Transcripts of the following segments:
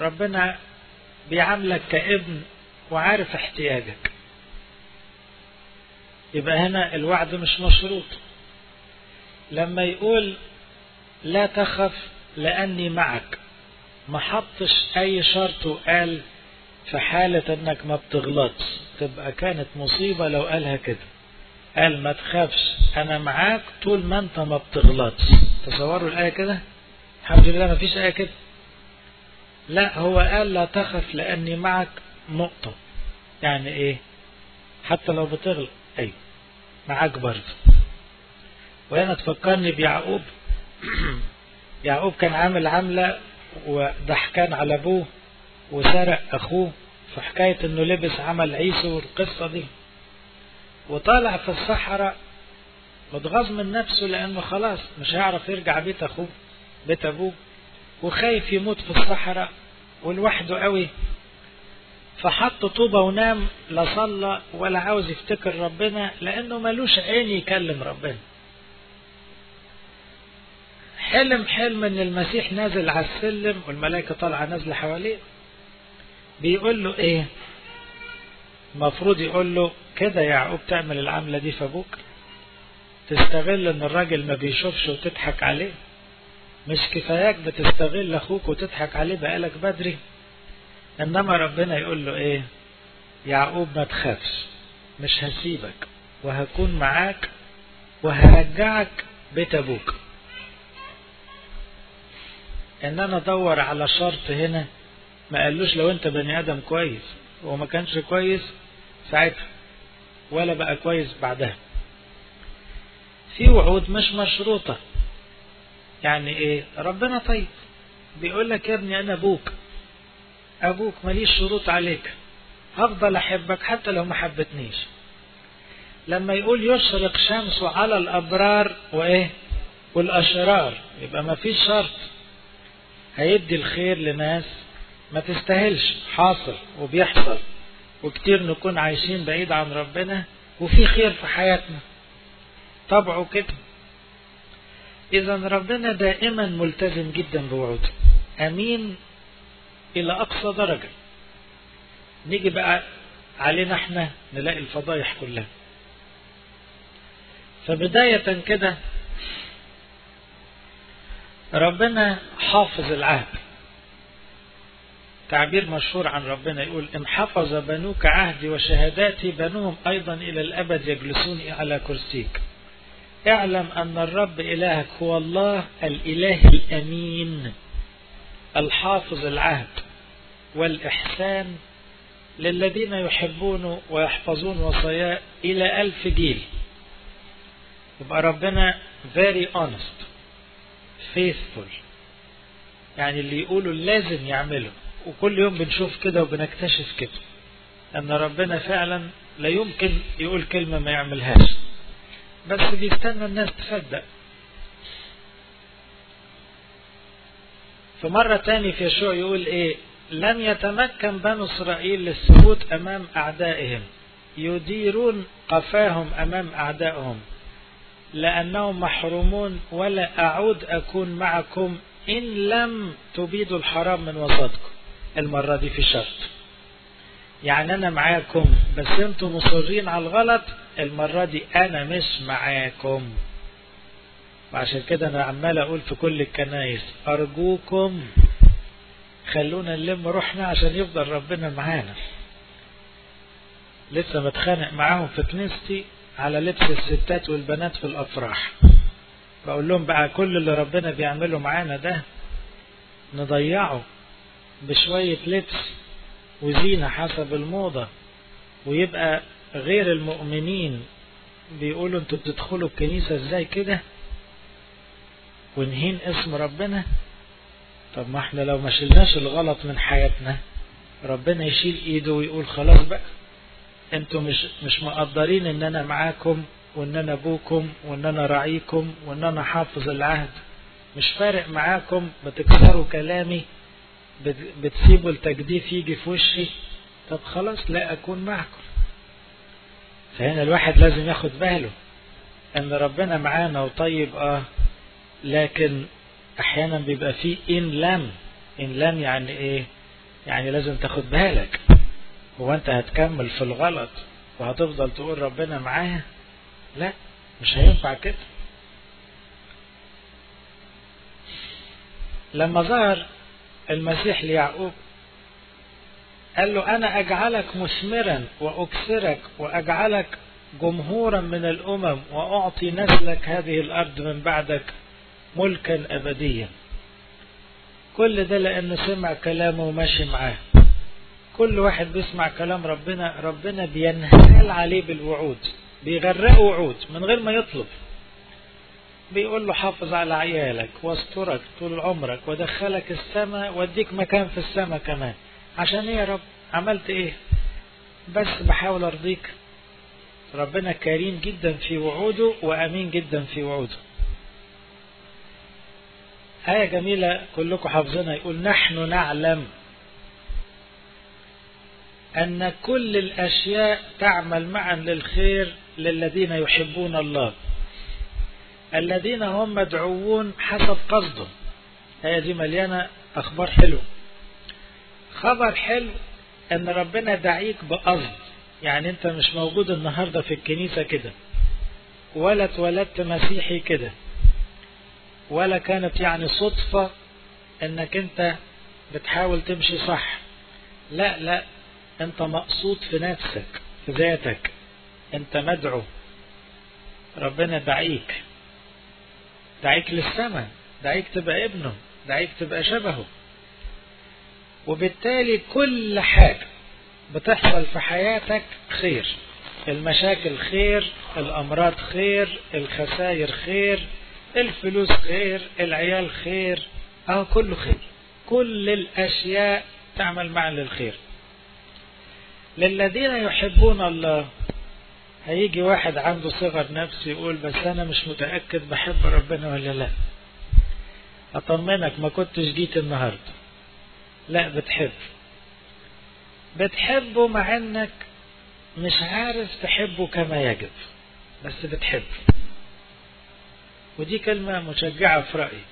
ربنا بيعاملك كابن وعارف احتياجك يبقى هنا الوعد مش مشروط لما يقول لا تخف لأني معك ما حطش أي شرط وقال في حالة انك ما بتغلطش تبقى كانت مصيبة لو قالها كده قال ما تخافش انا معاك طول ما انت ما بتغلطش تصوروا الآية كده الحمد لله ما فيش آية كده لا هو قال لا تخف لأني معك نقطة يعني ايه حتى لو بتغلط ايوه معاك برضه وهنا تفكرني بيعقوب يعقوب كان عامل عملة وضحكان على ابوه وسرق اخوه في حكاية انه لبس عمل عيسو والقصة دي وطالع في الصحراء متغاظ من نفسه لانه خلاص مش هيعرف يرجع بيت اخوه بيت ابوه وخايف يموت في الصحراء ولوحده قوي فحط طوبة ونام لا صلى ولا عاوز يفتكر ربنا لانه ملوش عين يكلم ربنا حلم حلم ان المسيح نازل على السلم والملائكة طالعة نازلة حواليه بيقول له ايه المفروض يقول له كده يا يعقوب تعمل العملة دي في ابوك تستغل ان الراجل ما بيشوفش وتضحك عليه مش كفاياك بتستغل اخوك وتضحك عليه بقالك بدري انما ربنا يقول له ايه يعقوب ما تخافش مش هسيبك وهكون معاك وهرجعك بيت ابوك ان انا ادور على شرط هنا ما قالوش لو انت بني ادم كويس هو ما كانش كويس ساعتها ولا بقى كويس بعدها في وعود مش مشروطة يعني ايه ربنا طيب بيقول لك يا ابني انا ابوك ابوك ماليش شروط عليك هفضل احبك حتى لو ما حبتنيش لما يقول يشرق شمسه على الابرار وايه والاشرار يبقى ما فيش شرط هيدي الخير لناس ما تستاهلش حاصل وبيحصل وكتير نكون عايشين بعيد عن ربنا وفي خير في حياتنا طبعه كده اذا ربنا دائما ملتزم جدا بوعوده امين الى اقصى درجة نيجي بقى علينا احنا نلاقي الفضايح كلها فبداية كده ربنا حافظ العهد تعبير مشهور عن ربنا يقول إن حفظ بنوك عهدي وشهاداتي بنوهم أيضا إلى الأبد يجلسون على كرسيك اعلم أن الرب إلهك هو الله الإله الأمين الحافظ العهد والإحسان للذين يحبون ويحفظون وصاياه إلى ألف جيل يبقى ربنا very honest faithful يعني اللي يقوله لازم يعمله وكل يوم بنشوف كده وبنكتشف كده ان ربنا فعلا لا يمكن يقول كلمة ما يعملهاش بس بيستنى الناس تصدق في مرة تاني في يشوع يقول ايه لم يتمكن بنو اسرائيل للثبوت امام اعدائهم يديرون قفاهم امام اعدائهم لانهم محرومون ولا اعود اكون معكم ان لم تبيدوا الحرام من وسطكم المرة دي في شرط يعني انا معاكم بس انتم مصرين على الغلط المرة دي انا مش معاكم وعشان كده انا عمال اقول في كل الكنايس ارجوكم خلونا نلم روحنا عشان يفضل ربنا معانا لسه متخانق معاهم في كنيستي على لبس الستات والبنات في الافراح بقول لهم بقى كل اللي ربنا بيعمله معانا ده نضيعه بشوية لبس وزينة حسب الموضة ويبقى غير المؤمنين بيقولوا انتوا بتدخلوا الكنيسة ازاي كده ونهين اسم ربنا طب ما احنا لو ما شلناش الغلط من حياتنا ربنا يشيل ايده ويقول خلاص بقى انتوا مش مش مقدرين ان انا معاكم وان انا ابوكم وان انا راعيكم وان انا حافظ العهد مش فارق معاكم بتكسروا كلامي بتسيبوا التجديف يجي في وشي طب خلاص لا اكون معكم فهنا الواحد لازم ياخد باله ان ربنا معانا وطيب اه لكن احيانا بيبقى فيه ان لم ان لم يعني ايه يعني لازم تاخد بالك هو انت هتكمل في الغلط وهتفضل تقول ربنا معايا لا مش هينفع كده لما ظهر المسيح ليعقوب قال له أنا أجعلك مثمرا وأكثرك وأجعلك جمهورا من الأمم وأعطي نسلك هذه الأرض من بعدك ملكا أبديا كل ده لأنه سمع كلامه وماشي معاه كل واحد بيسمع كلام ربنا ربنا بينهال عليه بالوعود بيغرقه وعود من غير ما يطلب بيقول له حافظ على عيالك واسترك طول عمرك ودخلك السماء واديك مكان في السماء كمان عشان ايه يا رب عملت ايه بس بحاول ارضيك ربنا كريم جدا في وعوده وامين جدا في وعوده آية جميلة كلكم حافظينها يقول نحن نعلم أن كل الأشياء تعمل معا للخير للذين يحبون الله الذين هم مدعوون حسب قصده هي دي مليانة أخبار حلوة خبر حلو أن ربنا دعيك بقصد يعني أنت مش موجود النهاردة في الكنيسة كده ولا اتولدت مسيحي كده ولا كانت يعني صدفة أنك أنت بتحاول تمشي صح لا لا أنت مقصود في نفسك في ذاتك أنت مدعو ربنا دعيك دعيك للسماء دعيك تبقى ابنه دعيك تبقى شبهه وبالتالي كل حاجة بتحصل في حياتك خير المشاكل خير الأمراض خير الخسائر خير الفلوس خير العيال خير اه كله خير كل الأشياء تعمل معا للخير للذين يحبون الله هيجي واحد عنده صغر نفس يقول بس أنا مش متأكد بحب ربنا ولا لا أطمنك ما كنتش جيت النهاردة لا بتحب بتحبه مع انك مش عارف تحبه كما يجب بس بتحب ودي كلمة مشجعة في رأيي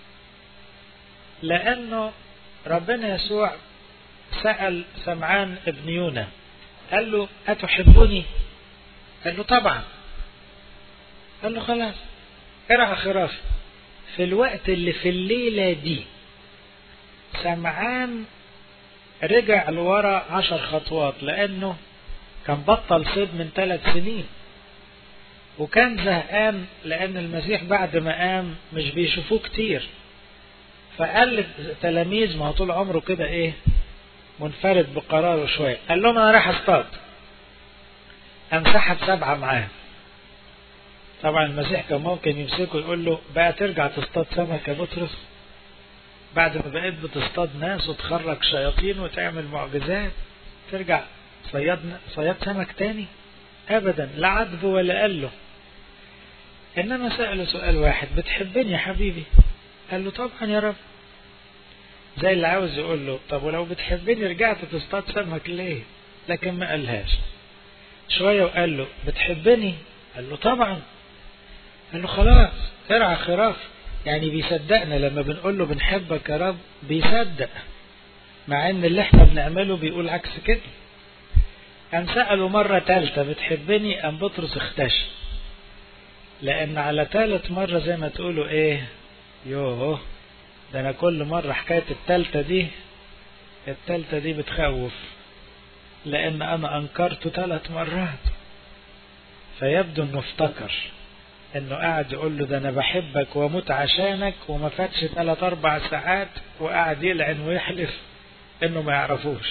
لأنه ربنا يسوع سأل سمعان ابن يونا قال له أتحبني قال له طبعا قال له خلاص ارعى خرافي في الوقت اللي في الليلة دي سمعان رجع لورا عشر خطوات لأنه كان بطل صيد من ثلاث سنين وكان زهقان لأن المسيح بعد ما قام مش بيشوفوه كتير فقال للتلاميذ ما هو طول عمره كده ايه منفرد بقراره شوية قال لهم انا رايح اصطاد قام سحب سبعة معاه طبعا المسيح كان ممكن يمسكه يقول له بقى ترجع تصطاد سمك يا بطرس بعد ما بقيت بتصطاد ناس وتخرج شياطين وتعمل معجزات ترجع صياد صياد سمك تاني ابدا لا عاتبه ولا قال له انما سأله سؤال واحد بتحبني يا حبيبي قال له طبعا يا رب زي اللي عاوز يقول له طب ولو بتحبني رجعت تصطاد سمك ليه لكن ما قالهاش شوية وقال له بتحبني قال له طبعا قال له خلاص ارعى خراف يعني بيصدقنا لما بنقول له بنحبك يا رب بيصدق مع ان اللي احنا بنعمله بيقول عكس كده قام سأله مرة تالتة بتحبني قام بطرس اختش لان على تالت مرة زي ما تقولوا ايه يوه ده انا كل مرة حكاية التالتة دي التالتة دي بتخوف لان انا انكرته ثلاث مرات فيبدو انه افتكر انه قاعد يقول له ده انا بحبك واموت عشانك وما فاتش ثلاث اربع ساعات وقاعد يلعن ويحلف انه ما يعرفوش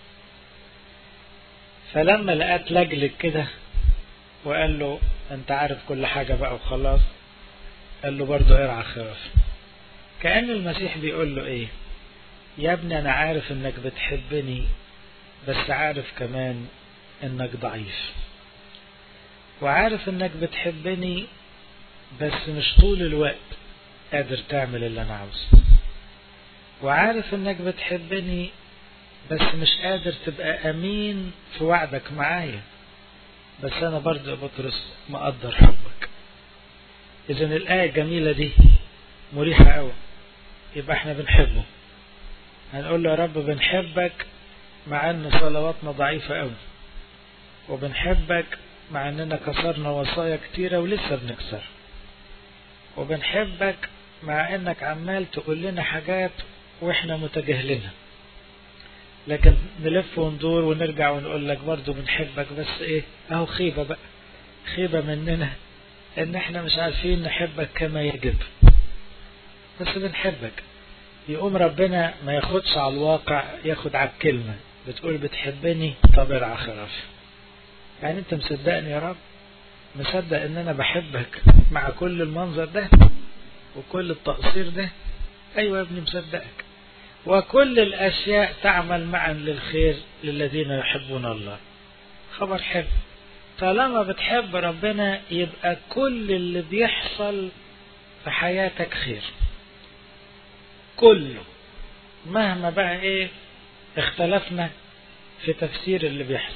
فلما لقات لجلك كده وقال له انت عارف كل حاجة بقى وخلاص قال له برضه ارعى خراف كأن المسيح بيقول له ايه يا ابني انا عارف انك بتحبني بس عارف كمان انك ضعيف وعارف انك بتحبني بس مش طول الوقت قادر تعمل اللي انا عاوزه وعارف انك بتحبني بس مش قادر تبقى امين في وعدك معايا بس انا برضه يا بطرس مقدر حبك اذا الايه الجميله دي مريحه قوي يبقى احنا بنحبه هنقول له يا رب بنحبك مع ان صلواتنا ضعيفة قوي وبنحبك مع اننا كسرنا وصايا كتيرة ولسه بنكسر وبنحبك مع انك عمال تقول لنا حاجات واحنا متجاهلينها لكن نلف وندور ونرجع ونقول لك برضو بنحبك بس ايه اهو خيبة بقى خيبة مننا ان احنا مش عارفين نحبك كما يجب بس بنحبك يقوم ربنا ما ياخدش على الواقع ياخد على الكلمة بتقول بتحبني طب ارعى خرافي يعني انت مصدقني يا رب مصدق ان انا بحبك مع كل المنظر ده وكل التقصير ده ايوه يا ابني مصدقك وكل الاشياء تعمل معا للخير للذين يحبون الله خبر حلو طالما بتحب ربنا يبقى كل اللي بيحصل في حياتك خير كله مهما بقى ايه اختلفنا في تفسير اللي بيحصل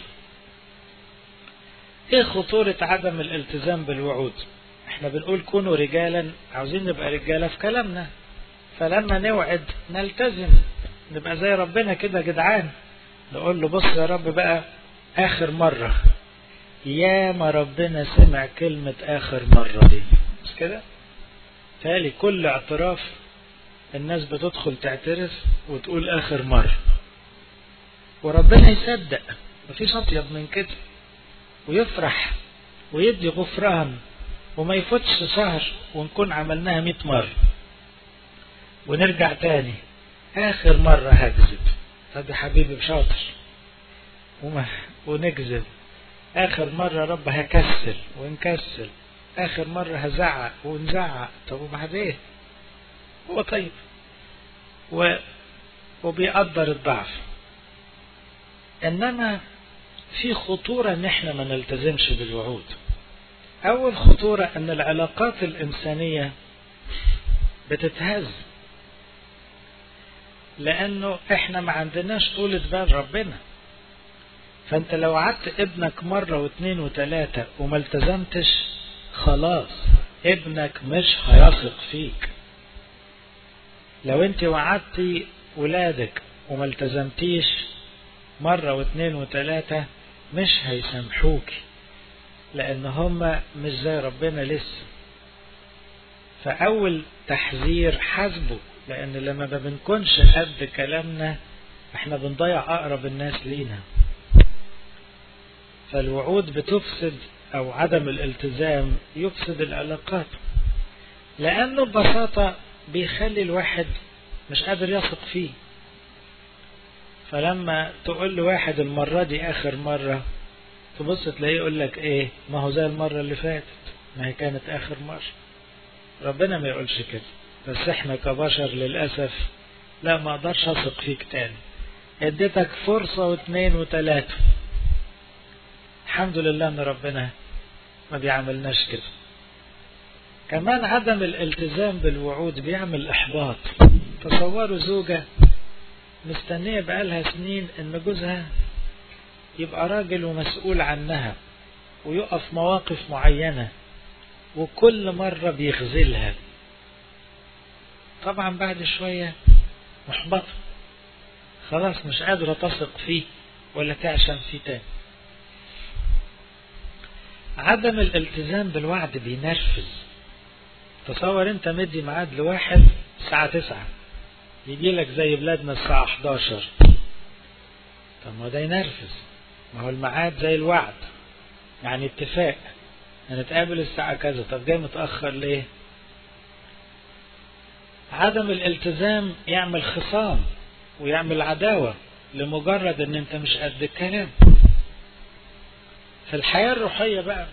ايه خطورة عدم الالتزام بالوعود احنا بنقول كونوا رجالا عاوزين نبقى رجالة في كلامنا فلما نوعد نلتزم نبقى زي ربنا كده جدعان نقول له بص يا رب بقى اخر مرة يا ما ربنا سمع كلمة اخر مرة دي مش كده تالي كل اعتراف الناس بتدخل تعترف وتقول اخر مرة وربنا يصدق مفيش اطيب من كده ويفرح ويدي غفران وما يفوتش شهر ونكون عملناها مئة مرة ونرجع تاني آخر مرة هكذب طب يا حبيبي بشاطر وما ونكذب آخر مرة رب هكسل ونكسل آخر مرة هزعق ونزعق طب وبعدين هو طيب و... وبيقدر الضعف إنما في خطورة إن إحنا ما نلتزمش بالوعود أول خطورة أن العلاقات الإنسانية بتتهز لأنه إحنا ما عندناش طولة بال ربنا فأنت لو وعدت ابنك مرة واثنين وثلاثة وما التزمتش خلاص ابنك مش هيثق فيك لو انت وعدتي ولادك وما التزمتيش مرة واثنين وثلاثة مش هيسامحوكي لأن هم مش زي ربنا لسه فأول تحذير حاسبه لأن لما ما بنكونش قد كلامنا احنا بنضيع أقرب الناس لينا فالوعود بتفسد أو عدم الالتزام يفسد العلاقات لأنه ببساطة بيخلي الواحد مش قادر يثق فيه فلما تقول لواحد المرة دي آخر مرة تبص تلاقيه يقول لك ايه ما هو زي المرة اللي فاتت ما هي كانت اخر مرة ربنا ما يقولش كده بس احنا كبشر للأسف لا ما اقدرش اثق فيك تاني اديتك فرصة واثنين وثلاثة الحمد لله ان ربنا ما بيعملناش كده كمان عدم الالتزام بالوعود بيعمل احباط تصوروا زوجة مستنية بقالها سنين ان جوزها يبقى راجل ومسؤول عنها ويقف مواقف معينة وكل مرة بيخذلها طبعا بعد شوية محبطة خلاص مش قادرة تثق فيه ولا تعشم فيه تاني عدم الالتزام بالوعد بينرفز تصور انت مدي ميعاد لواحد الساعة تسعة يجي لك زي بلادنا الساعة 11 طب ما ده ينرفز ما هو الميعاد زي الوعد يعني اتفاق هنتقابل الساعة كذا طب جاي متأخر ليه عدم الالتزام يعمل خصام ويعمل عداوة لمجرد ان انت مش قد الكلام في الحياة الروحية بقى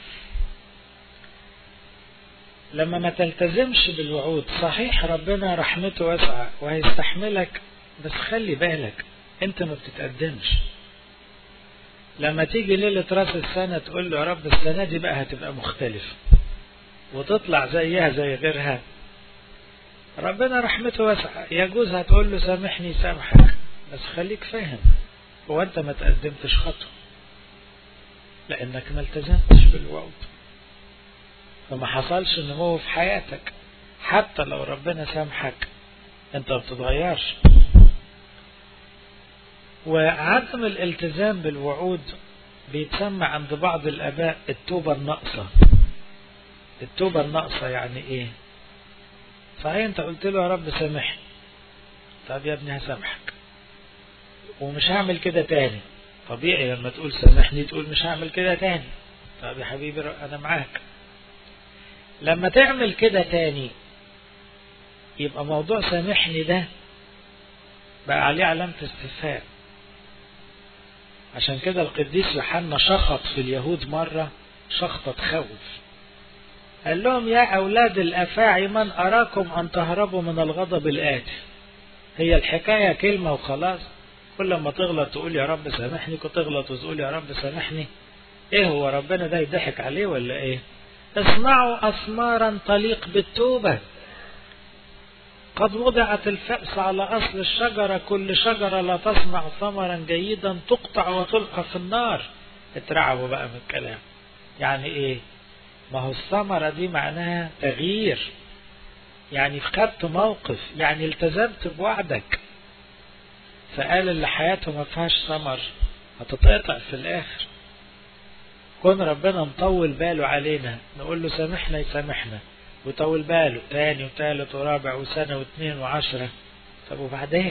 لما ما تلتزمش بالوعود صحيح ربنا رحمته واسعة وهيستحملك بس خلي بالك انت ما بتتقدمش لما تيجي ليلة راس السنة تقول له يا رب السنة دي بقى هتبقى مختلفة وتطلع زيها زي غيرها ربنا رحمته واسعة يجوز هتقول له سامحني سامحك بس خليك فاهم هو انت ما تقدمتش خطوة لانك ما التزمتش بالوعود فما حصلش نمو في حياتك حتى لو ربنا سامحك انت ما بتتغيرش وعدم الالتزام بالوعود بيتسمى عند بعض الآباء التوبة الناقصة التوبة الناقصة يعني ايه صحيح انت قلت له يا رب سامحني طب يا ابني هسامحك ومش هعمل كده تاني طبيعي لما تقول سامحني تقول مش هعمل كده تاني طب يا حبيبي انا معاك لما تعمل كده تاني يبقى موضوع سامحني ده بقى عليه علامة استفهام عشان كده القديس يوحنا شخط في اليهود مرة شخطة تخوف قال لهم يا أولاد الأفاعي من أراكم أن تهربوا من الغضب الآتي هي الحكاية كلمة وخلاص كل ما تغلط تقول يا رب سامحني كنت تغلط وتقول يا رب سامحني ايه هو ربنا ده يضحك عليه ولا ايه اصنعوا أثمارا تليق بالتوبة قد وضعت الفأس على أصل الشجرة كل شجرة لا تصنع ثمرا جيدا تقطع وتلقى في النار اترعبوا بقى من الكلام يعني ايه ما هو الثمرة دي معناها تغيير يعني خدت موقف يعني التزمت بوعدك فقال اللي حياته ما فيهاش ثمر هتتقطع في الاخر كون ربنا مطول باله علينا نقول له سامحنا يسامحنا وطول باله تاني وتالت ورابع وسنة واثنين وعشرة طب وبعدين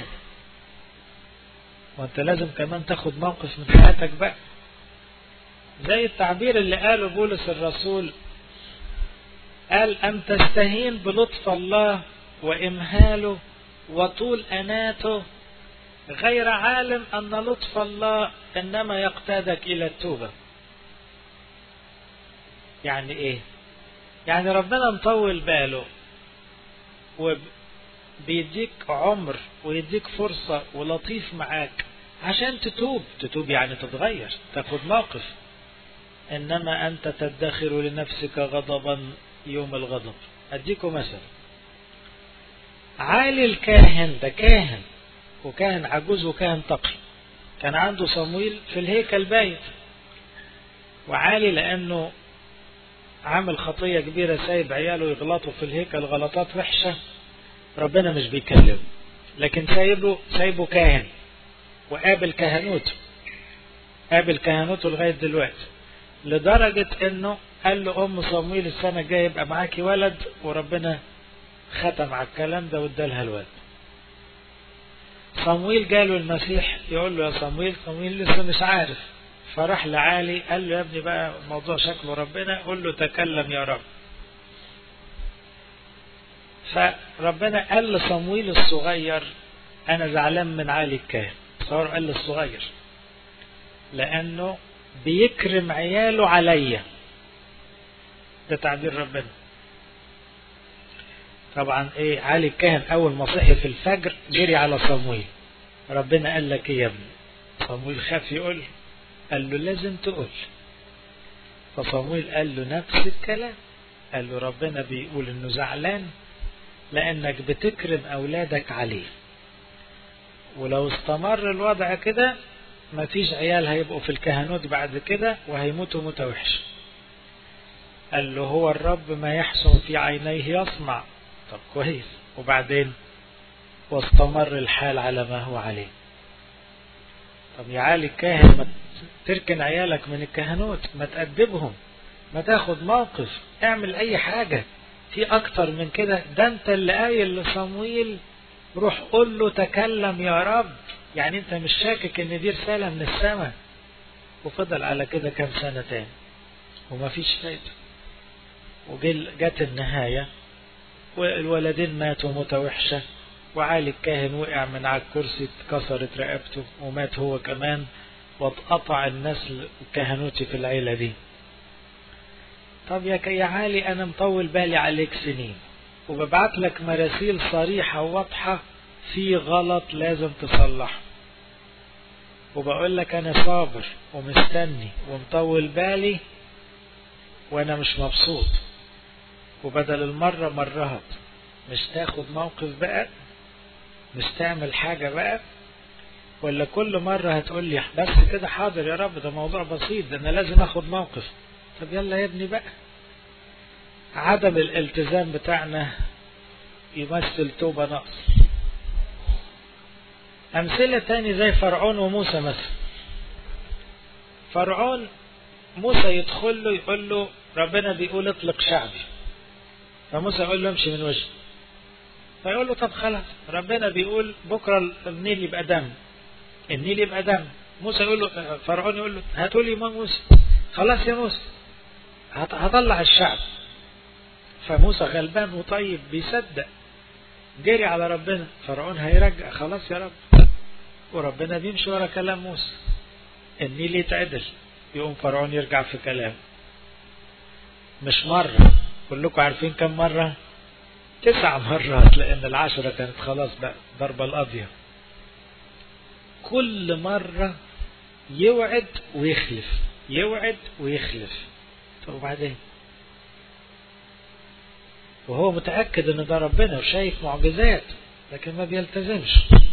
وانت لازم كمان تاخد موقف من حياتك بقى زي التعبير اللي قاله بولس الرسول قال أن تستهين بلطف الله وإمهاله وطول أناته غير عالم أن لطف الله إنما يقتادك إلى التوبة يعني إيه يعني ربنا مطول باله وبيديك عمر ويديك فرصة ولطيف معاك عشان تتوب تتوب يعني تتغير تاخد موقف إنما أنت تدخر لنفسك غضبا يوم الغضب أديكم مثل عالي الكاهن ده كاهن وكاهن عجوز وكاهن تقي كان عنده صمويل في الهيكل بايت وعالي لأنه عامل خطية كبيرة سايب عياله يغلطوا في الهيكل غلطات وحشة ربنا مش بيكلمه لكن سايبه سايبه كاهن وقابل كهنوته قابل كهنوته لغاية دلوقتي لدرجة انه قال له ام صمويل السنة الجاية يبقى معاكي ولد وربنا ختم على الكلام ده وادالها الولد صمويل جاله المسيح يقول له يا صمويل صمويل لسه مش عارف فراح لعالي قال له يا ابني بقى موضوع شكله ربنا قول له تكلم يا رب فربنا قال لصمويل الصغير انا زعلان من عالي الكاهن صار قال للصغير لانه بيكرم عياله عليا ده تعبير ربنا طبعا ايه علي الكاهن اول ما صحي في الفجر جري على صمويل ربنا قال لك ايه يا ابني صمويل خاف يقول قال له لازم تقول فصمويل قال له نفس الكلام قال له ربنا بيقول انه زعلان لانك بتكرم اولادك عليه ولو استمر الوضع كده مفيش عيال هيبقوا في الكهنوت بعد كده وهيموتوا موتة وحشة قال له هو الرب ما يحسن في عينيه يصنع طب كويس وبعدين واستمر الحال على ما هو عليه طب يا عالي الكاهن ما تركن عيالك من الكهنوت ما تأدبهم ما تاخد موقف اعمل اي حاجة في اكتر من كده ده انت اللي قايل لصمويل روح قول له تكلم يا رب يعني انت مش شاكك ان دي رسالة من السماء وفضل على كده كام سنة تاني وما فيش فايدة وجت النهاية والولدين ماتوا موتة وحشة وعالي الكاهن وقع من على الكرسي اتكسرت رقبته ومات هو كمان واتقطع النسل الكهنوتي في العيلة دي طب يا يا عالي انا مطول بالي عليك سنين وببعت لك مراسيل صريحة وواضحة في غلط لازم تصلحه وبقول لك انا صابر ومستني ومطول بالي وانا مش مبسوط وبدل المرة مرهت مش تاخد موقف بقى مش تعمل حاجة بقى ولا كل مرة هتقول لي بس كده حاضر يا رب ده موضوع بسيط ده انا لازم اخد موقف طب يلا يا ابني بقى عدم الالتزام بتاعنا يمثل توبة نقص أمثلة تاني زي فرعون وموسى مثلا فرعون موسى يدخل له يقول له ربنا بيقول اطلق شعبي فموسى يقول له امشي من وجهي فيقول له طب خلاص ربنا بيقول بكرة النيل يبقى دم النيل يبقى دم موسى يقول له فرعون يقول له هاتوا لي ما موسى خلاص يا موسى هطلع الشعب فموسى غلبان وطيب بيصدق جري على ربنا فرعون هيرجع خلاص يا رب وربنا بيمشي ورا كلام موسى النيل يتعدل يقوم فرعون يرجع في كلامه مش مرة كلكم عارفين كم مرة تسع مرات لأن العشرة كانت خلاص بقى ضربة القاضية كل مرة يوعد ويخلف يوعد ويخلف طب وبعدين وهو متأكد ان ده ربنا وشايف معجزات لكن ما بيلتزمش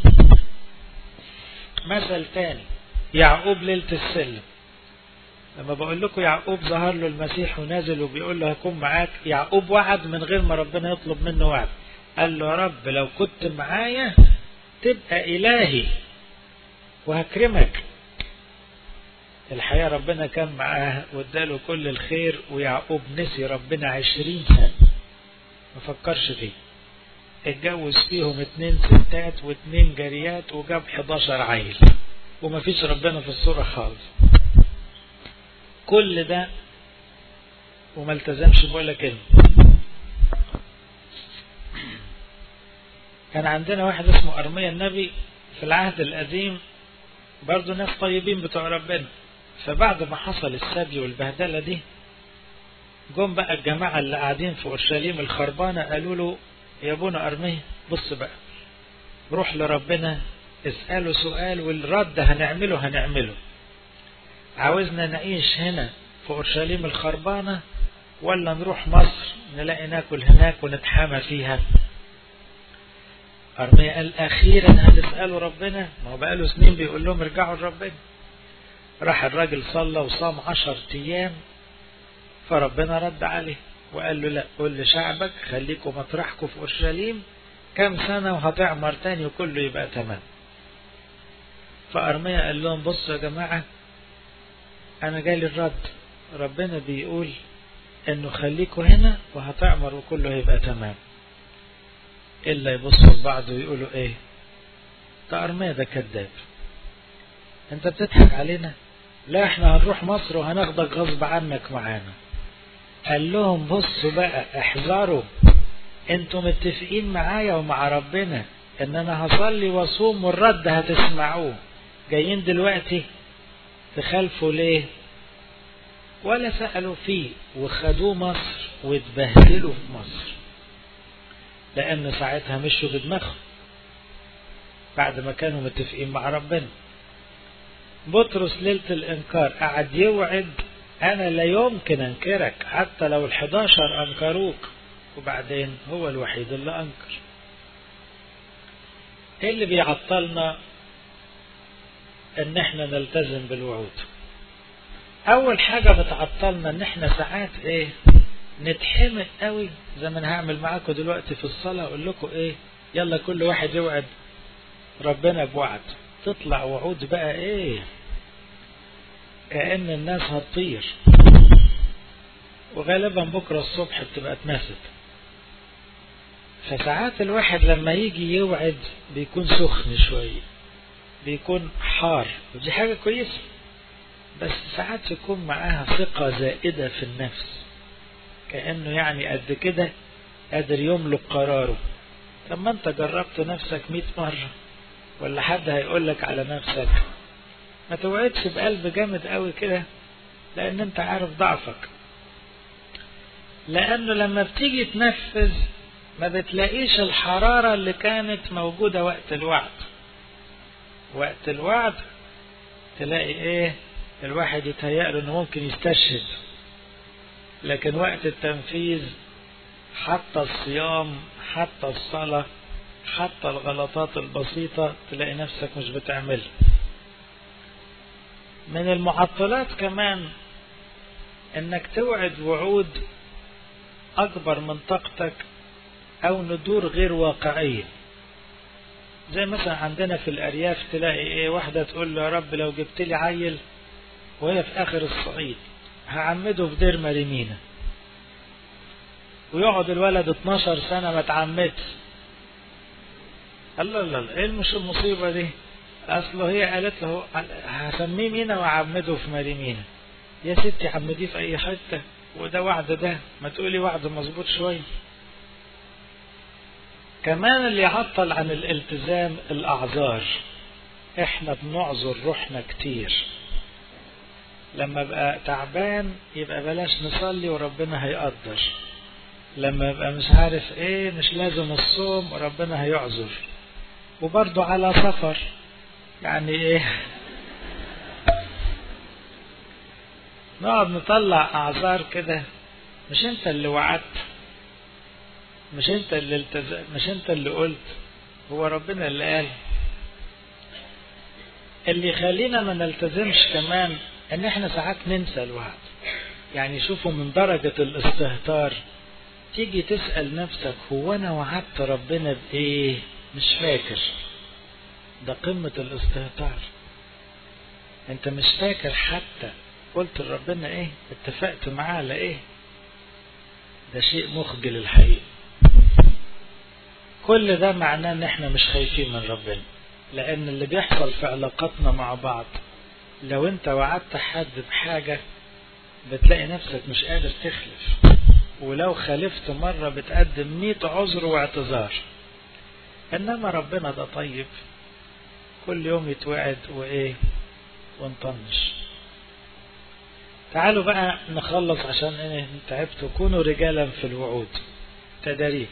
مثل تاني يعقوب ليلة السلم لما بقول لكم يعقوب ظهر له المسيح ونازل وبيقول له هكون معاك يعقوب وعد من غير ما ربنا يطلب منه وعد قال له يا رب لو كنت معايا تبقى إلهي وهكرمك الحقيقة ربنا كان معاه واداله كل الخير ويعقوب نسي ربنا عشرين سنة ما فكرش فيه اتجوز فيهم اتنين ستات واتنين جريات وجاب 11 عيل وما فيش ربنا في الصورة خالص كل ده وما التزمش بولا كلمة كان عندنا واحد اسمه أرميا النبي في العهد القديم برضه ناس طيبين بتوع ربنا فبعد ما حصل السبي والبهدلة دي جم بقى الجماعة اللي قاعدين في أورشليم الخربانة قالوا له يا ابونا أرميا بص بقى روح لربنا اسأله سؤال والرد هنعمله هنعمله عاوزنا نعيش هنا في أورشليم الخربانة ولا نروح مصر نلاقي ناكل هناك ونتحامى فيها أرميا قال أخيرا هتسألوا ربنا ما هو بقاله سنين بيقول لهم ارجعوا لربنا راح الراجل صلى وصام عشر أيام فربنا رد عليه وقال له لا قول لشعبك خليكم مطرحكم في أورشليم كم سنة وهتعمر تاني وكله يبقى تمام فأرميا قال لهم بصوا يا جماعة أنا جالي الرد ربنا بيقول إنه خليكوا هنا وهتعمر وكله هيبقى تمام إلا يبصوا لبعض ويقولوا إيه ده أرميا ده كذاب أنت بتضحك علينا لا إحنا هنروح مصر وهناخدك غصب عنك معانا قال لهم بصوا بقى احذروا انتوا متفقين معايا ومع ربنا ان انا هصلي واصوم والرد هتسمعوه جايين دلوقتي تخالفوا ليه ولا سألوا فيه وخدوه مصر واتبهدلوا في مصر لأن ساعتها مشوا بدماغهم بعد ما كانوا متفقين مع ربنا بطرس ليلة الإنكار قعد يوعد أنا لا يمكن أنكرك حتى لو الحداشر أنكروك وبعدين هو الوحيد اللي أنكر إيه اللي بيعطلنا إن إحنا نلتزم بالوعود أول حاجة بتعطلنا إن إحنا ساعات إيه نتحمق قوي زي ما أنا هعمل معاكم دلوقتي في الصلاة أقول لكم إيه يلا كل واحد يوعد ربنا بوعد تطلع وعود بقى إيه كأن الناس هتطير وغالبا بكرة الصبح بتبقى اتنست فساعات الواحد لما يجي يوعد بيكون سخن شوية بيكون حار ودي حاجة كويسة بس ساعات يكون معاها ثقة زائدة في النفس كأنه يعني قد كده قادر يملك قراره طب ما انت جربت نفسك مئة مرة ولا حد هيقول لك على نفسك ما توعدش بقلب جامد قوي كده لان انت عارف ضعفك لانه لما بتيجي تنفذ ما بتلاقيش الحرارة اللي كانت موجودة وقت الوعد وقت الوعد تلاقي ايه الواحد يتهيأ انه ممكن يستشهد لكن وقت التنفيذ حتى الصيام حتى الصلاة حتى الغلطات البسيطة تلاقي نفسك مش بتعملها من المعطلات كمان انك توعد وعود اكبر من طاقتك او ندور غير واقعية زي مثلا عندنا في الأرياف تلاقي إيه واحدة تقول له يا رب لو جبت لي عيل وهي في آخر الصعيد هعمده في دير مريمينا ويقعد الولد 12 سنة ما اتعمدش الله الله ايه مش المصيبة دي اصله هي قالت له هسميه مينا وعمده في مريمينا يا ستي عمديه في اي حتة وده وعد ده ما تقولي وعد مظبوط شوية كمان اللي يعطل عن الالتزام الاعذار احنا بنعذر روحنا كتير لما ابقى تعبان يبقى بلاش نصلي وربنا هيقدر لما يبقى مش عارف ايه مش لازم الصوم وربنا هيعذر وبرضه على سفر يعني ايه نقعد نطلع اعذار كده مش انت اللي وعدت مش انت اللي التز... مش انت اللي قلت هو ربنا اللي قال اللي يخلينا ما نلتزمش كمان ان احنا ساعات ننسى الوعد يعني شوفوا من درجة الاستهتار تيجي تسأل نفسك هو انا وعدت ربنا بايه مش فاكر ده قمة الاستهتار انت مش فاكر حتى قلت لربنا ايه اتفقت معاه على ايه ده شيء مخجل الحقيقة كل ده معناه ان احنا مش خايفين من ربنا لان اللي بيحصل في علاقاتنا مع بعض لو انت وعدت حد بحاجة بتلاقي نفسك مش قادر تخلف ولو خالفت مرة بتقدم مئة عذر واعتذار انما ربنا ده طيب كل يوم يتوعد وايه ونطنش تعالوا بقى نخلص عشان ايه تعبتوا كونوا رجالا في الوعود تدريب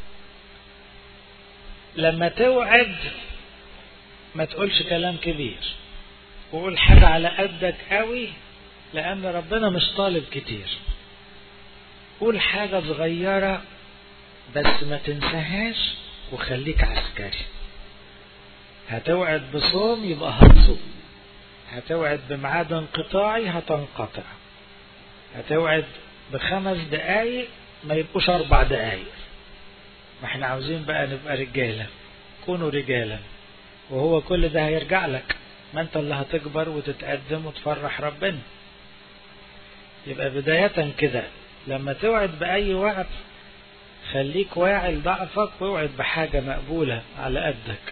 لما توعد ما تقولش كلام كبير وقول حاجة على قدك قوي لأن ربنا مش طالب كتير قول حاجة صغيرة بس ما تنساهاش وخليك عسكري هتوعد بصوم يبقى هتصوم هتوعد بميعاد انقطاعي هتنقطع هتوعد بخمس دقايق ما يبقوش اربع دقايق ما احنا عاوزين بقى نبقى رجالة كونوا رجالا وهو كل ده هيرجع لك ما انت اللي هتكبر وتتقدم وتفرح ربنا يبقى بداية كده لما توعد بأي وعد خليك واعي لضعفك واوعد بحاجة مقبولة على قدك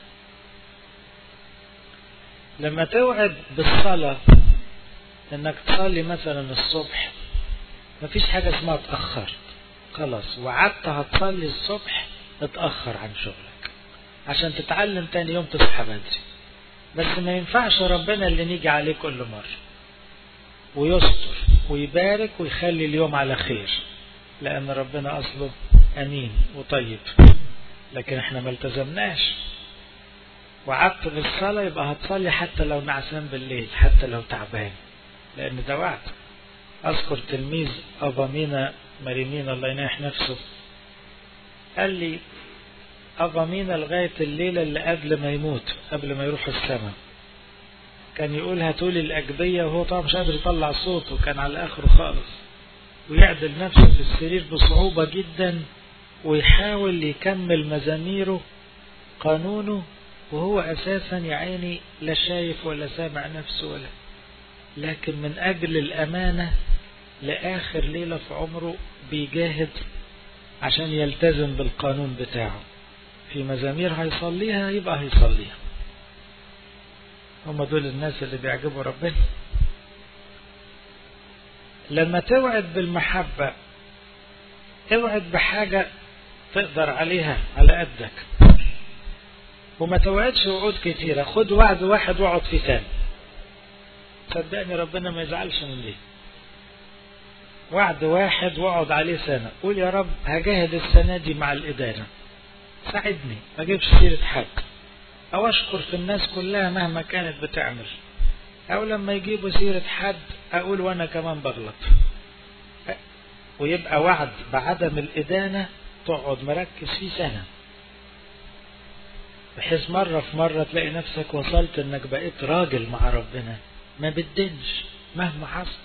لما توعد بالصلاة انك تصلي مثلا الصبح مفيش حاجة اسمها اتأخر خلاص وعدت هتصلي الصبح اتأخر عن شغلك عشان تتعلم تاني يوم تصحى بدري بس ما ينفعش ربنا اللي نيجي عليه كل مرة ويستر ويبارك ويخلي اليوم على خير لأن ربنا أصله أمين وطيب لكن احنا ما التزمناش وعدت بالصلاة يبقى هتصلي حتى لو نعسان بالليل حتى لو تعبان لأن ده وعد أذكر تلميذ أبامينا مريمين الله يناح نفسه قال لي أبامينا لغاية الليلة اللي قبل ما يموت قبل ما يروح السماء كان يقول هاتولي الأجبية وهو طبعا مش قادر يطلع صوته كان على آخره خالص ويعدل نفسه في السرير بصعوبة جدا ويحاول يكمل مزاميره قانونه وهو أساسا يا عيني لا شايف ولا سامع نفسه ولا لكن من أجل الأمانة لآخر ليلة في عمره بيجاهد عشان يلتزم بالقانون بتاعه في مزامير هيصليها يبقى هيصليها هم دول الناس اللي بيعجبوا ربنا لما توعد بالمحبة اوعد بحاجة تقدر عليها على قدك وما توعدش وعود كتيرة خد وعد واحد واقعد فيه تاني صدقني ربنا ما يزعلش من دي وعد واحد واقعد عليه سنة قول يا رب هجاهد السنة دي مع الإدارة ساعدني ما اجيبش سيرة حق أو أشكر في الناس كلها مهما كانت بتعمل أو لما يجيبوا سيرة حد أقول وأنا كمان بغلط ويبقى وعد بعدم الإدانة تقعد مركز فيه سنة بحيث مرة في مرة تلاقي نفسك وصلت انك بقيت راجل مع ربنا ما بتدنش مهما حصل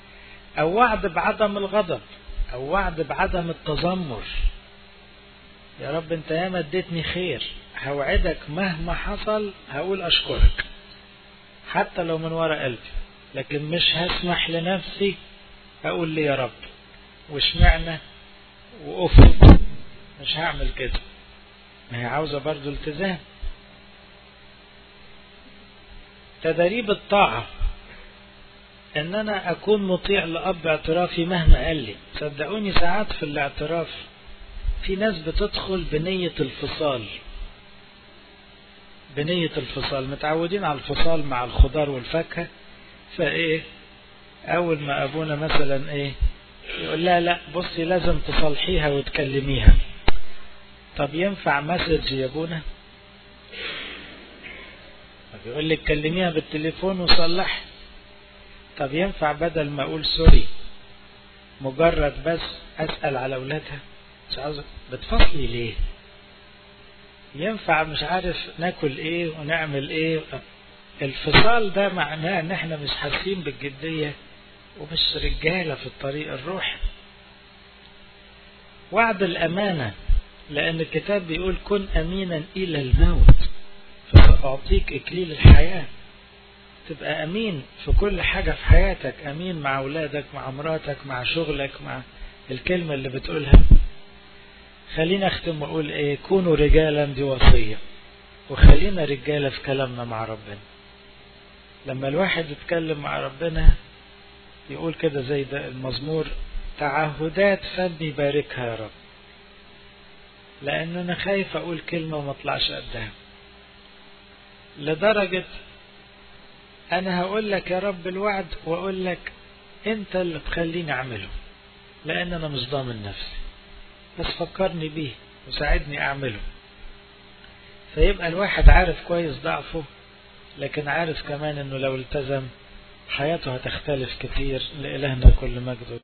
او وعد بعدم الغضب او وعد بعدم التذمر يا رب انت ياما اديتني خير هوعدك مهما حصل هقول اشكرك حتى لو من ورا قلبي لكن مش هسمح لنفسي اقول لي يا رب واشمعنى وقف مش هعمل كده ما هي عاوزة برضو التزام تدريب الطاعة ان انا اكون مطيع لاب اعترافي مهما قال لي صدقوني ساعات في الاعتراف في ناس بتدخل بنية الفصال بنية الفصال متعودين على الفصال مع الخضار والفاكهة فايه اول ما ابونا مثلا ايه يقول لا لا بصي لازم تصلحيها وتكلميها طب ينفع مسج يا ابونا يقول لك كلميها بالتليفون وصلح طب ينفع بدل ما اقول سوري مجرد بس اسأل على اولادها مش عاوز بتفصلي ليه ينفع مش عارف ناكل ايه ونعمل ايه الفصال ده معناه ان احنا مش حاسين بالجدية ومش رجالة في الطريق الروح وعد الامانة لان الكتاب بيقول كن امينا الى الموت فسأعطيك اكليل الحياة تبقى امين في كل حاجة في حياتك امين مع اولادك مع مراتك مع شغلك مع الكلمة اللي بتقولها خلينا اختم واقول ايه كونوا رجالا دي وصية وخلينا رجالة في كلامنا مع ربنا لما الواحد يتكلم مع ربنا يقول كده زي ده المزمور تعهدات فمي باركها يا رب لان انا خايف اقول كلمة وما اطلعش قدها لدرجة انا هقول لك يا رب الوعد واقول لك انت اللي تخليني اعمله لان انا مش ضامن نفسي بس فكرني بيه وساعدني اعمله فيبقى الواحد عارف كويس ضعفه لكن عارف كمان انه لو التزم حياته هتختلف كتير لإلهنا كل مجد